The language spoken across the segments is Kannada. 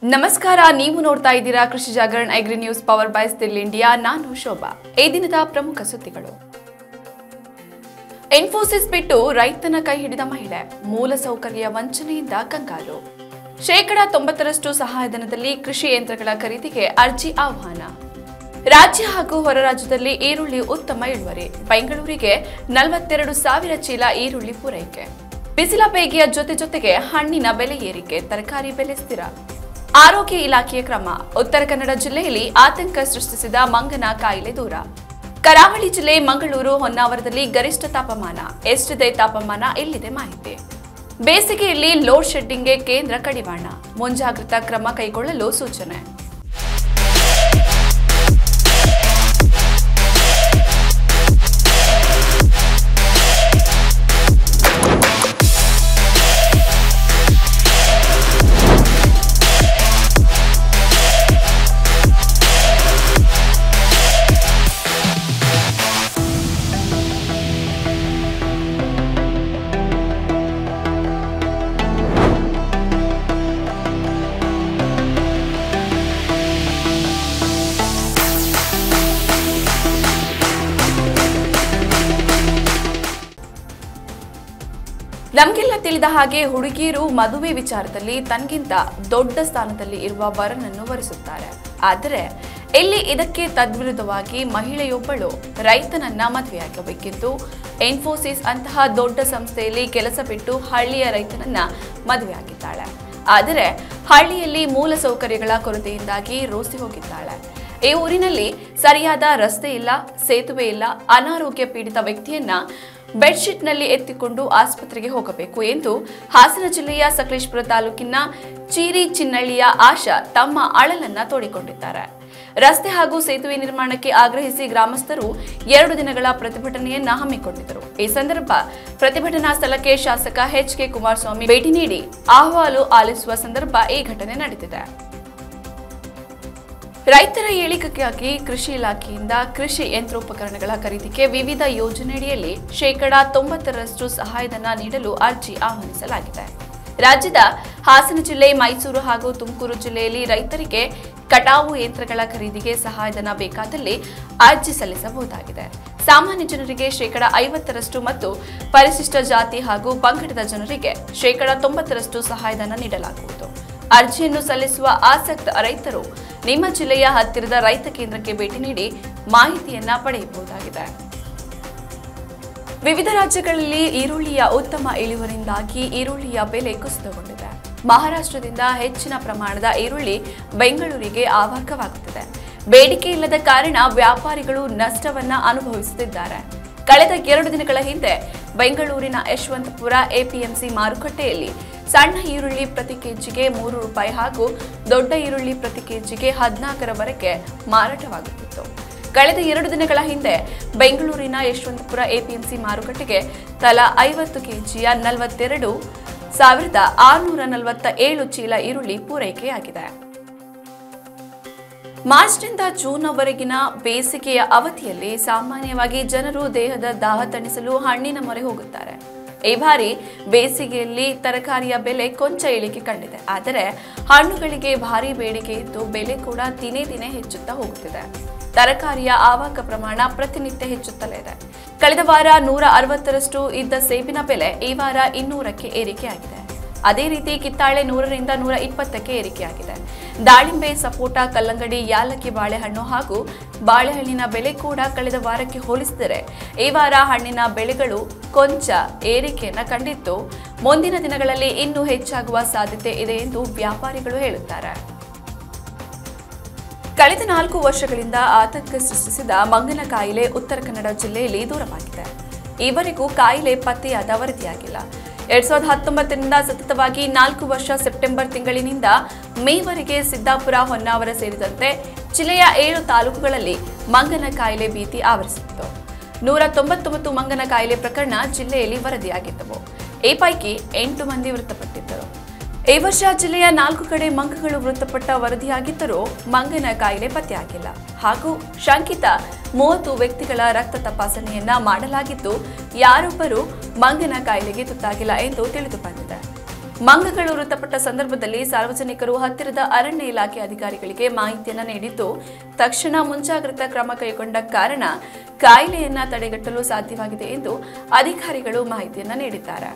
ನಮಸ್ಕಾರ ನೀವು ನೋಡ್ತಾ ಇದ್ದೀರಾ Krishi Jagran agri news power by Stihl India ನಾನು ಶೋಭಾ ಈ ದಿನದ ಪ್ರಮುಖ ಸುದ್ದಿಗಳು ಇನ್ಫೋಸಿಸ್ ಬಿಟ್ಟು ರೈತನ ಕೈ ಹಿಡಿದ ಮಹಿಳೆ ಮೂಲ ಸೌಕರ್ಯ ವಂಚನೆಯಿಂದ ಕಂಗಾಲು ಶೇಕಡ ತೊಂಬತ್ತರಷ್ಟು ಸಹಾಯಧನದಲ್ಲಿ ಕೃಷಿ ಯಂತ್ರಗಳ ಖರೀದಿಗೆ ಅರ್ಜಿ ಆಹ್ವಾನ ರಾಜ್ಯ ಹಾಗೂ ಹೊರ ರಾಜ್ಯದಲ್ಲಿ ಈರುಳ್ಳಿ ಉತ್ತಮ ಇಳುವರಿ ಬೆಂಗಳೂರಿಗೆ ನಲವತ್ತೆರಡು ಸಾವಿರ ಚೀಲ ಈರುಳ್ಳಿ ಪೂರೈಕೆ ಬಿಸಿಲ ಬೇಗೆಯ ಜೊತೆ ಜೊತೆಗೆ ಹಣ್ಣಿನ ಬೆಲೆ ಏರಿಕೆ ತರಕಾರಿ ಬೆಲೆ ಸ್ಥಿರ ಆರೋಗ್ಯ ಇಲಾಖೆಯ ಕ್ರಮ ಉತ್ತರ ಕನ್ನಡ ಜಿಲ್ಲೆಯಲ್ಲಿ ಆತಂಕ ಸೃಷ್ಟಿಸಿದ ಮಂಗನ ಕಾಯಿಲೆ ದೂರ ಕರಾವಳಿ ಜಿಲ್ಲೆ ಮಂಗಳೂರು ಹೊನ್ನಾವರದಲ್ಲಿ ಗರಿಷ್ಠ ತಾಪಮಾನ ಎಷ್ಟಿದೆ ತಾಪಮಾನ ಇಲ್ಲಿದೆ ಮಾಹಿತಿ ಬೇಸಿಗೆಯಲ್ಲಿ ಲೋಡ್ ಶೆಡ್ಡಿಂಗ್ಗೆ ಕೇಂದ್ರ ಕಡಿವಾಣ ಮುಂಜಾಗ್ರತಾ ಕ್ರಮ ಕೈಗೊಳ್ಳಲು ಸೂಚನೆ ನಮಗೆಲ್ಲ ತಿಳಿದ ಹಾಗೆ ಹುಡುಗಿಯರು ಮದುವೆ ವಿಚಾರದಲ್ಲಿ ತನ್ಗಿಂತ ದೊಡ್ಡ ಸ್ಥಾನದಲ್ಲಿ ಇರುವ ವರನನ್ನು ವರಿಸುತ್ತಾರೆ ಆದರೆ ಇಲ್ಲಿ ಇದಕ್ಕೆ ತದ್ವಿರುದ್ಧವಾಗಿ ಮಹಿಳೆಯೊಬ್ಬಳು ರೈತನನ್ನ ಮದುವೆಯಾಗಬೇಕಿದ್ದು ಇನ್ಫೋಸಿಸ್ ಅಂತಹ ದೊಡ್ಡ ಸಂಸ್ಥೆಯಲ್ಲಿ ಕೆಲಸ ಬಿಟ್ಟು ಹಳ್ಳಿಯ ರೈತನನ್ನ ಮದುವೆಯಾಗಿದ್ದಾಳೆ ಆದರೆ ಹಳ್ಳಿಯಲ್ಲಿ ಮೂಲ ಸೌಕರ್ಯಗಳ ಕೊರತೆಯಿಂದಾಗಿ ರೋಸಿ ಹೋಗಿದ್ದಾಳೆ ಈ ಊರಿನಲ್ಲಿ ಸರಿಯಾದ ರಸ್ತೆ ಇಲ್ಲ ಸೇತುವೆ ಇಲ್ಲ ಅನಾರೋಗ್ಯ ಪೀಡಿತ ವ್ಯಕ್ತಿಯನ್ನ ಬೆಡ್ಶೀಟ್ನಲ್ಲಿ ಎತ್ತಿಕೊಂಡು ಆಸ್ಪತ್ರೆಗೆ ಹೋಗಬೇಕು ಎಂದು ಹಾಸನ ಜಿಲ್ಲೆಯ ಸಕಲೇಶ್ಪುರ ತಾಲೂಕಿನ ಚೀರಿ ಚಿನ್ನಳ್ಳಿಯ ಆಶಾ ತಮ್ಮ ಅಳಲನ್ನ ತೋಡಿಕೊಂಡಿದ್ದಾರೆ ರಸ್ತೆ ಹಾಗೂ ಸೇತುವೆ ನಿರ್ಮಾಣಕ್ಕೆ ಆಗ್ರಹಿಸಿ ಗ್ರಾಮಸ್ಥರು ಎರಡು ದಿನಗಳ ಪ್ರತಿಭಟನೆಯನ್ನ ಹಮ್ಮಿಕೊಂಡಿದ್ದರು ಈ ಸಂದರ್ಭ ಪ್ರತಿಭಟನಾ ಸ್ಥಳಕ್ಕೆ ಶಾಸಕ ಎಚ್ ಕೆ ಕುಮಾರಸ್ವಾಮಿ ಭೇಟಿ ನೀಡಿ ಅಹವಾಲು ಆಲಿಸುವ ಸಂದರ್ಭ ಈ ಘಟನೆ ನಡೆದಿದೆ ರೈತರ ಏಳಿಗೆಗಾಗಿ ಕೃಷಿ ಇಲಾಖೆಯಿಂದ ಕೃಷಿ ಯಂತ್ರೋಪಕರಣಗಳ ಖರೀದಿಗೆ ವಿವಿಧ ಯೋಜನೆಯಡಿಯಲ್ಲಿ ಶೇಕಡಾ ತೊಂಬತ್ತರಷ್ಟು ಸಹಾಯಧನ ನೀಡಲು ಅರ್ಜಿ ಆಹ್ವಾನಿಸಲಾಗಿದೆ ರಾಜ್ಯದ ಹಾಸನ ಜಿಲ್ಲೆ ಮೈಸೂರು ಹಾಗೂ ತುಮಕೂರು ಜಿಲ್ಲೆಯಲ್ಲಿ ರೈತರಿಗೆ ಕಟಾವು ಯಂತ್ರಗಳ ಖರೀದಿಗೆ ಸಹಾಯಧನ ಬೇಕಾದಲ್ಲಿ ಅರ್ಜಿ ಸಲ್ಲಿಸಬಹುದಾಗಿದೆ ಸಾಮಾನ್ಯ ಜನರಿಗೆ ಶೇಕಡ ಐವತ್ತರಷ್ಟು ಮತ್ತು ಪರಿಶಿಷ್ಟ ಜಾತಿ ಹಾಗೂ ಪಂಗಡದ ಜನರಿಗೆ ಶೇಕಡ ತೊಂಬತ್ತರಷ್ಟು ಸಹಾಯಧನ ನೀಡಲಾಗುವುದು ಅರ್ಜಿಯನ್ನು ಸಲ್ಲಿಸುವ ಆಸಕ್ತ ರೈತರು ನಿಮ್ಮ ಜಿಲ್ಲೆಯ ಹತ್ತಿರದ ರೈತ ಕೇಂದ್ರಕ್ಕೆ ಭೇಟಿ ನೀಡಿ ಮಾಹಿತಿಯನ್ನ ಪಡೆಯಬಹುದಾಗಿದೆ ವಿವಿಧ ರಾಜ್ಯಗಳಲ್ಲಿ ಈರುಳ್ಳಿಯ ಉತ್ತಮ ಇಳುವರಿಂದಾಗಿ ಈರುಳ್ಳಿಯ ಬೆಲೆ ಕುಸಿತಗೊಂಡಿದೆ ಮಹಾರಾಷ್ಟ್ರದಿಂದ ಹೆಚ್ಚಿನ ಪ್ರಮಾಣದ ಈರುಳ್ಳಿ ಬೆಂಗಳೂರಿಗೆ ಆವಾಹಕವಾಗುತ್ತಿದೆ ಬೇಡಿಕೆ ಇಲ್ಲದ ಕಾರಣ ವ್ಯಾಪಾರಿಗಳು ನಷ್ಟವನ್ನ ಅನುಭವಿಸುತ್ತಿದ್ದಾರೆ ಕಳೆದ ಎರಡು ದಿನಗಳ ಹಿಂದೆ ಬೆಂಗಳೂರಿನ ಯಶವಂತಪುರ ಎಪಿಎಂಸಿ ಮಾರುಕಟ್ಟೆಯಲ್ಲಿ ಸಣ್ಣ ಈರುಳ್ಳಿ ಪ್ರತಿ ಕೆಜಿಗೆ ಮೂರು ರೂಪಾಯಿ ಹಾಗೂ ದೊಡ್ಡ ಈರುಳ್ಳಿ ಪ್ರತಿ ಕೆಜಿಗೆ ಹದಿನಾಲ್ಕರವರೆಗೆ ಮಾರಾಟವಾಗುತ್ತಿತ್ತು ಕಳೆದ ಎರಡು ದಿನಗಳ ಹಿಂದೆ ಬೆಂಗಳೂರಿನ ಯಶವಂತಪುರ ಎಪಿಎಂಸಿ ಮಾರುಕಟ್ಟೆಗೆ ತಲಾ ಐವತ್ತು ಕೆಜಿಯ ನಲವತ್ತೆರಡು ಸಾವಿರದ ಆರುನೂರ ನಲವತ್ತ ಏಳು ಚೀಲ ಈರುಳ್ಳಿ ಪೂರೈಕೆಯಾಗಿದೆ ಮಾರ್ಚ್ನಿಂದ ಜೂನ್ವರೆಗಿನ ಬೇಸಿಗೆಯ ಅವಧಿಯಲ್ಲಿ ಸಾಮಾನ್ಯವಾಗಿ ಜನರು ದೇಹದ ದಾಹ ತಣಿಸಲು ಹಣ್ಣಿನ ಮೊರೆ ಹೋಗುತ್ತಾರೆ ಈ ಬಾರಿ ಬೇಸಿಗೆಯಲ್ಲಿ ತರಕಾರಿಯ ಬೆಲೆ ಕೊಂಚ ಇಳಿಕೆ ಕಂಡಿದೆ ಆದರೆ ಹಣ್ಣುಗಳಿಗೆ ಭಾರಿ ಬೇಡಿಕೆ ಇದ್ದು ಬೆಲೆ ಕೂಡ ದಿನೇ ದಿನೇ ಹೆಚ್ಚುತ್ತಾ ಹೋಗುತ್ತಿದೆ ತರಕಾರಿಯ ಆವಾಕ ಪ್ರಮಾಣ ಪ್ರತಿನಿತ್ಯ ಹೆಚ್ಚುತ್ತಲೇ ಇದೆ ಕಳೆದ ವಾರ ನೂರ ಅರವತ್ತರಷ್ಟು ಇದ್ದ ಸೇಬಿನ ಬೆಲೆ ಈ ವಾರ ಇನ್ನೂರಕ್ಕೆ ಏರಿಕೆಯಾಗಿದೆ ಅದೇ ರೀತಿ ಕಿತ್ತಾಳೆ ನೂರರಿಂದ ನೂರ ಇಪ್ಪತ್ತಕ್ಕೆ ಏರಿಕೆಯಾಗಿದೆ ದಾಳಿಂಬೆ ಸಪೋಟ ಕಲ್ಲಂಗಡಿ ಯಾಲಕ್ಕಿ ಬಾಳೆಹಣ್ಣು ಹಾಗೂ ಬಾಳೆಹಣ್ಣಿನ ಬೆಲೆ ಕೂಡ ಕಳೆದ ವಾರಕ್ಕೆ ಹೋಲಿಸಿದರೆ ಈ ವಾರ ಹಣ್ಣಿನ ಬೆಲೆಗಳು ಕೊಂಚ ಏರಿಕೆಯನ್ನ ಕಂಡಿದ್ದು ಮುಂದಿನ ದಿನಗಳಲ್ಲಿ ಇನ್ನೂ ಹೆಚ್ಚಾಗುವ ಸಾಧ್ಯತೆ ಇದೆ ಎಂದು ವ್ಯಾಪಾರಿಗಳು ಹೇಳುತ್ತಾರೆ ಕಳೆದ ನಾಲ್ಕು ವರ್ಷಗಳಿಂದ ಆತಂಕ ಸೃಷ್ಟಿಸಿದ ಮಂಗನ ಕಾಯಿಲೆ ಉತ್ತರ ಕನ್ನಡ ಜಿಲ್ಲೆಯಲ್ಲಿ ದೂರವಾಗಿದೆ ಈವರೆಗೂ ಕಾಯಿಲೆ ಪತ್ತೆಯಾದ ವರದಿಯಾಗಿಲ್ಲ ಎರಡ್ ಸಾವಿರದ ಹತ್ತೊಂಬತ್ತರಿಂದ ಸತತವಾಗಿ ನಾಲ್ಕು ವರ್ಷ ಸೆಪ್ಟೆಂಬರ್ ತಿಂಗಳಿನಿಂದ ಮೇವರೆಗೆ ಸಿದ್ದಾಪುರ ಹೊನ್ನಾವರ ಸೇರಿದಂತೆ ಜಿಲ್ಲೆಯ ಏಳು ತಾಲೂಕುಗಳಲ್ಲಿ ಮಂಗನ ಕಾಯಿಲೆ ಭೀತಿ ಆವರಿಸಿತ್ತು ನೂರ ತೊಂಬತ್ತೊಂಬತ್ತು ಮಂಗನ ಕಾಯಿಲೆ ಪ್ರಕರಣ ಜಿಲ್ಲೆಯಲ್ಲಿ ವರದಿಯಾಗಿದ್ದವು ಈ ಪೈಕಿ ಎಂಟು ಮಂದಿ ಮೃತಪಟ್ಟಿದ್ದರು ಈ ವರ್ಷ ಜಿಲ್ಲೆಯ ನಾಲ್ಕು ಕಡೆ ಮಂಗಗಳು ಮೃತಪಟ್ಟ ವರದಿಯಾಗಿದ್ದರೂ ಮಂಗನ ಕಾಯಿಲೆ ಪತ್ತೆಯಾಗಿಲ್ಲ ಹಾಗೂ ಶಂಕಿತ ಮೂವತ್ತು ವ್ಯಕ್ತಿಗಳ ರಕ್ತ ತಪಾಸಣೆಯನ್ನ ಮಾಡಲಾಗಿದ್ದು ಯಾರೊಬ್ಬರೂ ಮಂಗನ ಕಾಯಿಲೆಗೆ ತುತ್ತಾಗಿಲ್ಲ ಎಂದು ತಿಳಿದು ಬಂದಿದೆ ಮಂಗಗಳು ಮೃತಪಟ್ಟ ಸಂದರ್ಭದಲ್ಲಿ ಸಾರ್ವಜನಿಕರು ಹತ್ತಿರದ ಅರಣ್ಯ ಇಲಾಖೆ ಅಧಿಕಾರಿಗಳಿಗೆ ಮಾಹಿತಿಯನ್ನ ನೀಡಿದ್ದು ತಕ್ಷಣ ಮುಂಜಾಗ್ರತಾ ಕ್ರಮ ಕೈಗೊಂಡ ಕಾರಣ ಕಾಯಿಲೆಯನ್ನ ತಡೆಗಟ್ಟಲು ಸಾಧ್ಯವಾಗಿದೆ ಎಂದು ಅಧಿಕಾರಿಗಳು ಮಾಹಿತಿಯನ್ನ ನೀಡಿದ್ದಾರೆ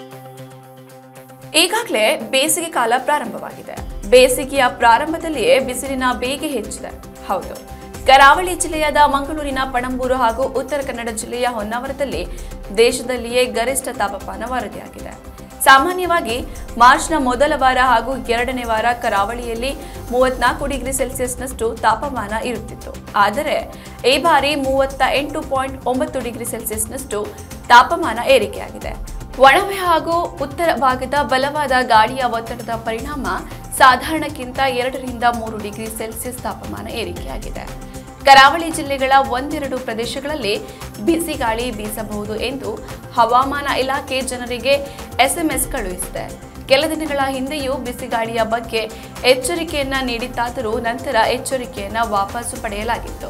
ಈಗಾಗಲೇ ಬೇಸಿಗೆ ಕಾಲ ಪ್ರಾರಂಭವಾಗಿದೆ ಬೇಸಿಗೆಯ ಪ್ರಾರಂಭದಲ್ಲಿಯೇ ಬಿಸಿಲಿನ ಬೇಗೆ ಹೆಚ್ಚಿದೆ ಹೌದು ಕರಾವಳಿ ಜಿಲ್ಲೆಯಾದ ಮಂಗಳೂರಿನ ಪಣಂಬೂರು ಹಾಗೂ ಉತ್ತರ ಕನ್ನಡ ಜಿಲ್ಲೆಯ ಹೊನ್ನಾವರದಲ್ಲಿ ದೇಶದಲ್ಲಿಯೇ ಗರಿಷ್ಠ ತಾಪಮಾನ ವರದಿಯಾಗಿದೆ ಸಾಮಾನ್ಯವಾಗಿ ಮಾರ್ಚ್ನ ಮೊದಲ ವಾರ ಹಾಗೂ ಎರಡನೇ ವಾರ ಕರಾವಳಿಯಲ್ಲಿ ಮೂವತ್ನಾಲ್ಕು ಡಿಗ್ರಿ ಸೆಲ್ಸಿಯಸ್ನಷ್ಟು ತಾಪಮಾನ ಇರುತ್ತಿತ್ತು ಆದರೆ ಈ ಬಾರಿ ಮೂವತ್ತ ಎಂಟು ಪಾಯಿಂಟ್ ಒಂಬತ್ತು ಡಿಗ್ರಿ ಸೆಲ್ಸಿಯಸ್ನಷ್ಟು ತಾಪಮಾನ ಏರಿಕೆಯಾಗಿದೆ ಒಣವೆ ಹಾಗೂ ಉತ್ತರ ಭಾಗದ ಬಲವಾದ ಗಾಳಿಯ ಒತ್ತಡದ ಪರಿಣಾಮ ಸಾಧಾರಣಕ್ಕಿಂತ ಎರಡರಿಂದ ಮೂರು ಡಿಗ್ರಿ ಸೆಲ್ಸಿಯಸ್ ತಾಪಮಾನ ಏರಿಕೆಯಾಗಿದೆ ಕರಾವಳಿ ಜಿಲ್ಲೆಗಳ ಒಂದೆರಡು ಪ್ರದೇಶಗಳಲ್ಲಿ ಬಿಸಿ ಗಾಳಿ ಬೀಸಬಹುದು ಎಂದು ಹವಾಮಾನ ಇಲಾಖೆ ಜನರಿಗೆ ಎಸ್ಎಂಎಸ್ ಕಳುಹಿಸಿದೆ ಕೆಲ ದಿನಗಳ ಹಿಂದೆಯೂ ಬಿಸಿಗಾಳಿಯ ಬಗ್ಗೆ ಎಚ್ಚರಿಕೆಯನ್ನ ನೀಡಿತ್ತಾದರೂ ನಂತರ ಎಚ್ಚರಿಕೆಯನ್ನ ವಾಪಸ್ಸು ಪಡೆಯಲಾಗಿತ್ತು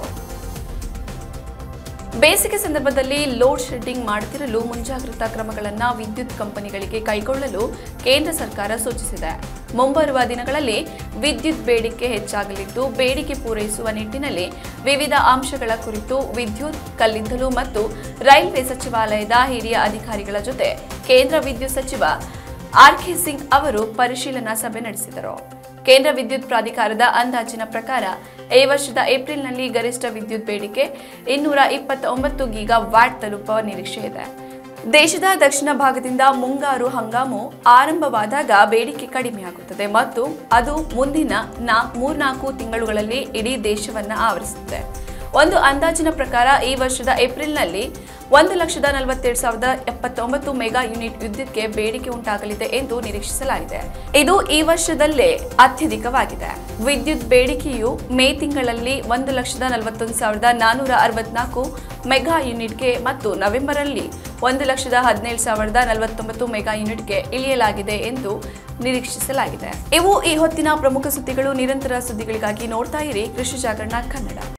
ಬೇಸಿಗೆ ಸಂದರ್ಭದಲ್ಲಿ ಲೋಡ್ ಶೆಡ್ಡಿಂಗ್ ಮಾಡುತ್ತಿರಲು ಮುಂಜಾಗ್ರತಾ ಕ್ರಮಗಳನ್ನು ವಿದ್ಯುತ್ ಕಂಪನಿಗಳಿಗೆ ಕೈಗೊಳ್ಳಲು ಕೇಂದ್ರ ಸರ್ಕಾರ ಸೂಚಿಸಿದೆ ಮುಂಬರುವ ದಿನಗಳಲ್ಲಿ ವಿದ್ಯುತ್ ಬೇಡಿಕೆ ಹೆಚ್ಚಾಗಲಿದ್ದು ಬೇಡಿಕೆ ಪೂರೈಸುವ ನಿಟ್ಟಿನಲ್ಲಿ ವಿವಿಧ ಅಂಶಗಳ ಕುರಿತು ವಿದ್ಯುತ್ ಕಲ್ಲಿದ್ದಲು ಮತ್ತು ರೈಲ್ವೆ ಸಚಿವಾಲಯದ ಹಿರಿಯ ಅಧಿಕಾರಿಗಳ ಜೊತೆ ಕೇಂದ್ರ ವಿದ್ಯುತ್ ಸಚಿವ ಆರ್ ಕೆ ಸಿಂಗ್ ಅವರು ಪರಿಶೀಲನಾ ಸಭೆ ನಡೆಸಿದರು ಕೇಂದ್ರ ವಿದ್ಯುತ್ ಪ್ರಾಧಿಕಾರದ ಅಂದಾಜಿನ ಪ್ರಕಾರ ಈ ವರ್ಷದ ಏಪ್ರಿಲ್ನಲ್ಲಿ ಗರಿಷ್ಠ ವಿದ್ಯುತ್ ಬೇಡಿಕೆ ಇನ್ನೂರ ಇಪ್ಪತ್ತೊಂಬತ್ತು ಗೀಗಾ ವ್ಯಾಟ್ ತಲುಪುವ ನಿರೀಕ್ಷೆ ಇದೆ ದೇಶದ ದಕ್ಷಿಣ ಭಾಗದಿಂದ ಮುಂಗಾರು ಹಂಗಾಮು ಆರಂಭವಾದಾಗ ಬೇಡಿಕೆ ಕಡಿಮೆಯಾಗುತ್ತದೆ ಮತ್ತು ಅದು ಮುಂದಿನ ನಾ ಮೂರ್ನಾಲ್ಕು ತಿಂಗಳುಗಳಲ್ಲಿ ಇಡೀ ದೇಶವನ್ನ ಆವರಿಸುತ್ತೆ ಒಂದು ಅಂದಾಜಿನ ಪ್ರಕಾರ ಈ ವರ್ಷದ ಏಪ್ರಿಲ್ನಲ್ಲಿ ಒಂದು ಲಕ್ಷದ ನಲವತ್ತೇಳು ಸಾವಿರದ ಎಪ್ಪತ್ತೊಂಬತ್ತು ಮೆಗಾ ಯೂನಿಟ್ ವಿದ್ಯುತ್ಗೆ ಬೇಡಿಕೆ ಉಂಟಾಗಲಿದೆ ಎಂದು ನಿರೀಕ್ಷಿಸಲಾಗಿದೆ ಇದು ಈ ವರ್ಷದಲ್ಲೇ ಅತ್ಯಧಿಕವಾಗಿದೆ ವಿದ್ಯುತ್ ಬೇಡಿಕೆಯು ಮೇ ತಿಂಗಳಲ್ಲಿ ಒಂದು ಲಕ್ಷದ ನಲವತ್ತೊಂದು ಸಾವಿರದ ನಾನ್ನೂರ ಅರವತ್ನಾಲ್ಕು ಮೆಗಾ ಯೂನಿಟ್ಗೆ ಮತ್ತು ನವೆಂಬರಲ್ಲಿ ಒಂದು ಲಕ್ಷದ ಹದಿನೇಳು ಸಾವಿರದ ನಲವತ್ತೊಂಬತ್ತು ಮೆಗಾ ಯೂನಿಟ್ಗೆ ಇಳಿಯಲಾಗಿದೆ ಎಂದು ನಿರೀಕ್ಷಿಸಲಾಗಿದೆ ಇವು ಈ ಹೊತ್ತಿನ ಪ್ರಮುಖ ಸುದ್ದಿಗಳು ನಿರಂತರ ಸುದ್ದಿಗಳಿಗಾಗಿ ನೋಡ್ತಾ ಇರಿ ಕೃಷಿ ಜಾಗರಣ ಕನ್ನಡ